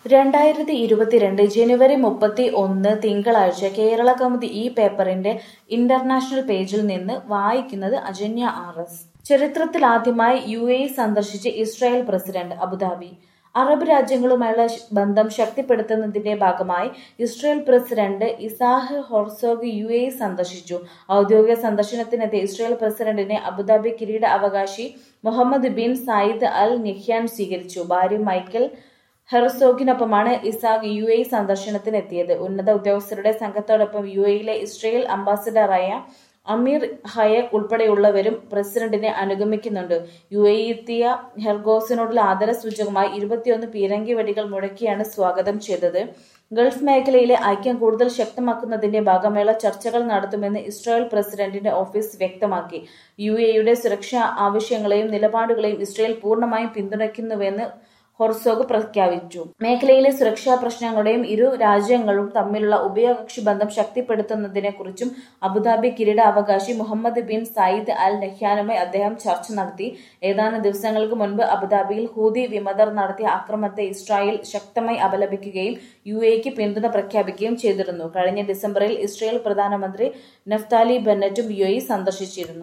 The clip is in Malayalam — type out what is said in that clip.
രണ്ടായിരത്തി ഇരുപത്തിരണ്ട് ജനുവരി മുപ്പത്തി ഒന്ന് തിങ്കളാഴ്ച കേരള കൗമുദി ഈ പേപ്പറിന്റെ ഇന്റർനാഷണൽ പേജിൽ നിന്ന് വായിക്കുന്നത് അജന്യ ആർ എസ് ചരിത്രത്തിലാദ്യമായി യു എ സന്ദർശിച്ച് ഇസ്രായേൽ പ്രസിഡന്റ് അബുദാബി അറബ് രാജ്യങ്ങളുമായുള്ള ശ- ബന്ധം ശക്തിപ്പെടുത്തുന്നതിന്റെ ഭാഗമായി Israel president Isaac Herzog U A സന്ദർശിച്ചു ഔദ്യോഗിക സന്ദർശനത്തിനെത്തിയ ഇസ്രായേൽ പ്രസിഡന്റിനെ അബുദാബി കിരീട അവകാശി Mohamed bin Zayed Al Nahyan സ്വീകരിച്ചു ഭാര്യ മൈക്കൽ ഹെർസോഗിനൊപ്പമാണ് ഇസാഖ് യു എ സന്ദർശനത്തിനെത്തിയത് ഉന്നത ഉദ്യോഗസ്ഥരുടെ സംഘത്തോടൊപ്പം യു എയിലെ ഇസ്രയേൽ അംബാസിഡറായ അമീർ ഹയക് ഉൾപ്പെടെയുള്ളവരും പ്രസിഡന്റിനെ അനുഗമിക്കുന്നുണ്ട് യു എ എത്തിയ ഹെർഗോസിനോടുള്ള ആദരസൂചകമായി ഇരുപത്തിയൊന്ന് പീരങ്കി വെടികൾ മുഴക്കിയാണ് സ്വാഗതം ചെയ്തത് ഗൾഫ് മേഖലയിലെ ഐക്യം കൂടുതൽ ശക്തമാക്കുന്നതിന്റെ ഭാഗമായുള്ള ചർച്ചകൾ നടത്തുമെന്ന് ഇസ്രായേൽ പ്രസിഡന്റിന്റെ ഓഫീസ് വ്യക്തമാക്കി യു എയുടെ സുരക്ഷാ ആവശ്യങ്ങളെയും നിലപാടുകളെയും ഇസ്രായേൽ പൂർണ്ണമായും പിന്തുണയ്ക്കുന്നുവെന്ന് ഹൊർസോഗ് പ്രഖ്യാപിച്ചു മേഖലയിലെ സുരക്ഷാ പ്രശ്നങ്ങളുടെയും ഇരു രാജ്യങ്ങളും തമ്മിലുള്ള ഉഭയകക്ഷി ബന്ധം ശക്തിപ്പെടുത്തുന്നതിനെക്കുറിച്ചും അബുദാബി കിരീടാവകാശി മുഹമ്മദ് ബിൻ സയ്യിദ് അൽ നഹ്യാനുമായി അദ്ദേഹം ചർച്ച നടത്തി ഏതാനും ദിവസങ്ങൾക്ക് മുൻപ് അബുദാബിയിൽ ഹൂതി വിമതർ നടത്തിയ ആക്രമണത്തെ ഇസ്രായേൽ ശക്തമായി അപലപിക്കുകയും യു എക്ക് പിന്തുണ പ്രഖ്യാപിക്കുകയും ചെയ്തിരുന്നു കഴിഞ്ഞ ഡിസംബറിൽ ഇസ്രായേൽ പ്രധാനമന്ത്രി നഫ്താലി ബെന്നറ്റും യു എ സന്ദർശിച്ചിരുന്നു